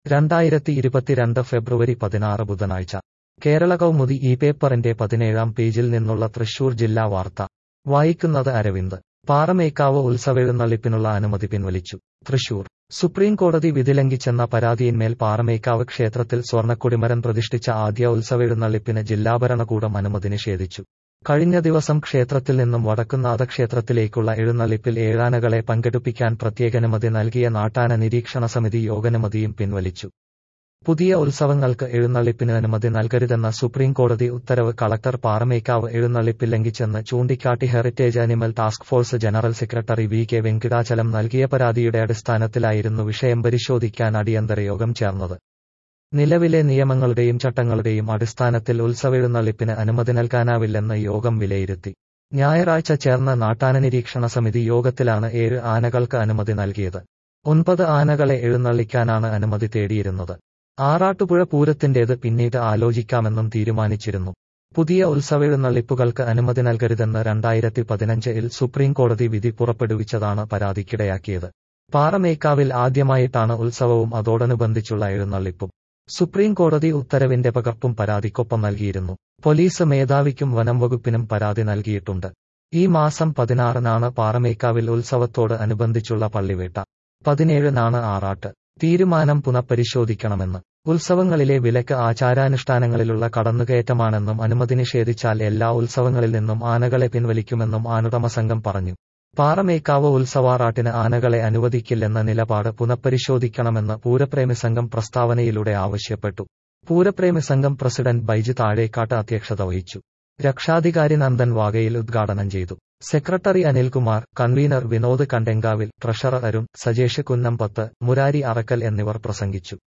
രണ്ടായിരത്തി ഇരുപത്തിരണ്ട് ഫെബ്രുവരി പതിനാറ് ബുധനാഴ്ച കേരള കൗമുദി ഈ പേപ്പറിന്റെ പതിനേഴാം പേജിൽ നിന്നുള്ള തൃശൂർ ജില്ലാ വാർത്ത വായിക്കുന്നത് അരവിന്ദ് പാറമേക്കാവ് ഉത്സവെഴുന്നള്ളിപ്പിനുള്ള അനുമതി പിൻവലിച്ചു തൃശൂർ സുപ്രീം കോടതി വിധി ലംഘിച്ചെന്ന പരാതിയിന്മേൽ പാറമേക്കാവ് ക്ഷേത്രത്തിൽ സ്വർണ്ണക്കൊടിമരം പ്രതിഷ്ഠിച്ച ആദ്യ ഉത്സവെഴുന്നള്ളിപ്പിന് ജില്ലാ ഭരണകൂടം അനുമതി നിഷേധിച്ചു കഴിഞ്ഞ ദിവസം ക്ഷേത്രത്തിൽ നിന്നും വടക്കുന്നാഥ ക്ഷേത്രത്തിലേക്കുള്ള എഴുന്നള്ളിപ്പിൽ ഏഴാനകളെ പങ്കെടുപ്പിക്കാൻ പ്രത്യേകനുമതി നൽകിയ നാട്ടാന നിരീക്ഷണ സമിതി യോഗാനുമതിയും പിൻവലിച്ചു പുതിയ ഉത്സവങ്ങൾക്ക് എഴുന്നള്ളിപ്പിന് അനുമതി നൽകരുതെന്ന സുപ്രീം കോടതി ഉത്തരവ് കളക്ടർ പാറമേക്കാവ് എഴുന്നള്ളിപ്പിൽ ലംഘിച്ചെന്ന് ചൂണ്ടിക്കാട്ടി heritage animal task force general secretary V K Venkitachalam നൽകിയ പരാതിയുടെ അടിസ്ഥാനത്തിലായിരുന്നു വിഷയം പരിശോധിക്കാൻ അടിയന്തര യോഗം ചേർന്നത് നിലവിലെ നിയമങ്ങളുടെയും ചട്ടങ്ങളുടെയും അടിസ്ഥാനത്തിൽ ഉത്സവെഴുന്നള്ളിപ്പിന് അനുമതി നൽകാനാവില്ലെന്ന് യോഗം വിലയിരുത്തി ഞായറാഴ്ച ചേർന്ന നാട്ടാന നിരീക്ഷണ സമിതി യോഗത്തിലാണ് ഏഴ് ആനകൾക്ക് അനുമതി നൽകിയത് ഒൻപത് ആനകളെ എഴുന്നള്ളിക്കാനാണ് അനുമതി തേടിയിരുന്നത് ആറാട്ടുപുഴ പൂരത്തിന്റേത് പിന്നീട് ആലോചിക്കാമെന്നും തീരുമാനിച്ചിരുന്നു പുതിയ ഉത്സവെഴുന്നള്ളിപ്പുകൾക്ക് അനുമതി നൽകരുതെന്ന് രണ്ടായിരത്തി പതിനഞ്ചിൽ സുപ്രീം കോടതി വിധി പുറപ്പെടുവിച്ചതാണ് പരാതിക്കിടയാക്കിയത് പാറമേക്കാവിൽ ആദ്യമായിട്ടാണ് ഉത്സവവും അതോടനുബന്ധിച്ചുള്ള എഴുന്നള്ളിപ്പും സുപ്രീം കോടതി ഉത്തരവിന്റെ പകർപ്പും പരാതിക്കൊപ്പം നൽകിയിരുന്നു പോലീസ് മേധാവിക്കും വനം വകുപ്പിനും പരാതി നൽകിയിട്ടുണ്ട് ഈ മാസം പതിനാറിനാണ് പാറമേക്കാവിൽ ഉത്സവത്തോട് അനുബന്ധിച്ചുള്ള പള്ളിവേട്ട പതിനേഴിനാണ് ആറാട്ട് തീരുമാനം പുനഃപരിശോധിക്കണമെന്ന് ഉത്സവങ്ങളിലെ വിലക്ക് ആചാരാനുഷ്ഠാനങ്ങളിലുള്ള കടന്നുകയറ്റമാണെന്നും അനുമതി നിഷേധിച്ചാൽ എല്ലാ ഉത്സവങ്ങളിൽ നിന്നും ആനകളെ പിൻവലിക്കുമെന്നും ആനുടമ സംഘം പറഞ്ഞു പാറമേക്കാവ് ഉത്സവാറാട്ടിന് ആനകളെ അനുവദിക്കില്ലെന്ന നിലപാട് പുനഃപരിശോധിക്കണമെന്ന് പൂരപ്രേമി സംഘം പ്രസ്താവനയിലൂടെ ആവശ്യപ്പെട്ടു പൂരപ്രേമി സംഘം പ്രസിഡന്റ് ബൈജു താഴേക്കാട്ട് അധ്യക്ഷത വഹിച്ചു രക്ഷാധികാരി നന്ദൻ വാഗയിൽ ഉദ്ഘാടനം ചെയ്തു secretary Anilkumar convener Vinod Kandenkavil treasurer Arun Sajesh Kunnampath Murari Arakkal എന്നിവർ പ്രസംഗിച്ചു